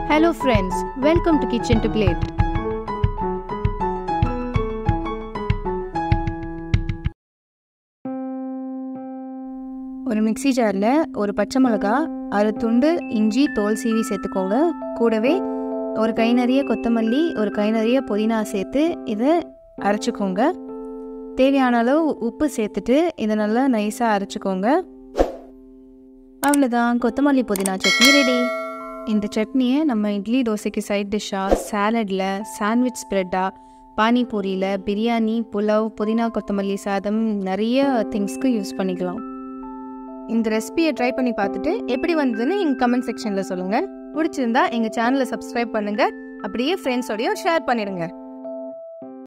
Hello friends, welcome to Kitchen to Plate. ஒரு mixie ஜாரில் ஒரு பச்சை மிளகா அரை துண்டு இஞ்சி தோல் சீவி சேர்த்துக்கோங்க கூடவே ஒரு கை நிறைய கொத்தமல்லி ஒரு கை நிறைய புதினா சேர்த்து இதை அரைச்சிக்கோங்க தேவையான அளவு உப்பு சேர்த்துட்டு இதை நல்லா நைஸாக அரைச்சிக்கோங்க அவ்வளோதான் கொத்தமல்லி புதினா சட்னி ரெடி இந்த சட்னியை நம்ம இட்லி தோசைக்கு சைட் டிஷ்ஷாக சாலடில் சாண்ட்விச் ஸ்ப்ரெட்டாக பானிபூரியில் பிரியாணி புலாவ் புதினா கொத்தமல்லி சாதம் நிறைய திங்ஸ்க்கு யூஸ் பண்ணிக்கலாம் இந்த ரெசிபியை ட்ரை பண்ணி பார்த்துட்டு எப்படி வந்ததுன்னு எங்கள் கமெண்ட் செக்ஷனில் சொல்லுங்கள் பிடிச்சிருந்தா எங்கள் சேனலை சப்ஸ்கிரைப் பண்ணுங்கள் அப்படியே ஃப்ரெண்ட்ஸோடையும் ஷேர் பண்ணிடுங்க